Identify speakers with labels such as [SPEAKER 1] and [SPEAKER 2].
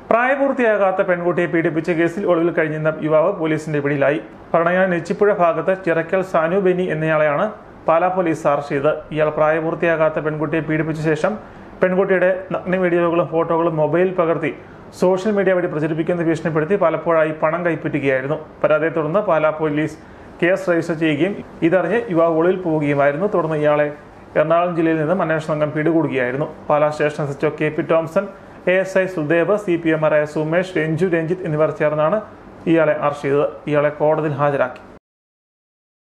[SPEAKER 1] പ്രായപൂർത്തിയാകാത്ത പെൺകുട്ടിയെ പീഡിപ്പിച്ച കേസിൽ ഒളിവിൽ കഴിഞ്ഞിരുന്ന യുവാവ് പോലീസിന്റെ പിടിയിലായി ഭരണങ്ങാന നെച്ചിപ്പുഴ ഭാഗത്ത് ചിറക്കൽ സാനു ബെനി എന്നയാളെയാണ് പാലാ പോലീസ് അറസ്റ്റ് ചെയ്തത് ഇയാൾ പ്രായപൂർത്തിയാകാത്ത പെൺകുട്ടിയെ പീഡിപ്പിച്ച ശേഷം പെൺകുട്ടിയുടെ നഗ്ന വീഡിയോകളും ഫോട്ടോകളും മൊബൈൽ പകർത്തി സോഷ്യൽ മീഡിയ വഴി പ്രചരിപ്പിക്കുന്ന ഭീഷണിപ്പെടുത്തി പലപ്പോഴായി പണം കൈപ്പറ്റുകയായിരുന്നു പരാതിയെ തുടർന്ന് പാലാ പോലീസ് കേസ് രജിസ്റ്റർ ചെയ്യുകയും ഇതറിഞ്ഞ് യുവാവ് ഒളിവിൽ പോവുകയുമായിരുന്നു തുടർന്ന് ഇയാളെ എറണാകുളം ജില്ലയിൽ നിന്നും അന്വേഷണ സംഘം പിടികൂടുകയായിരുന്നു Pala station S H K P Tomson A S I Sudev C P എമാരായ സുമേഷ് രഞ്ജു രഞ്ജിത്ത് എന്നിവർ ചേർന്നാണ് ഇയാളെ അറസ്റ്റ് ചെയ്തത് ഇയാളെ കോടതിയിൽ ഹാജരാക്കി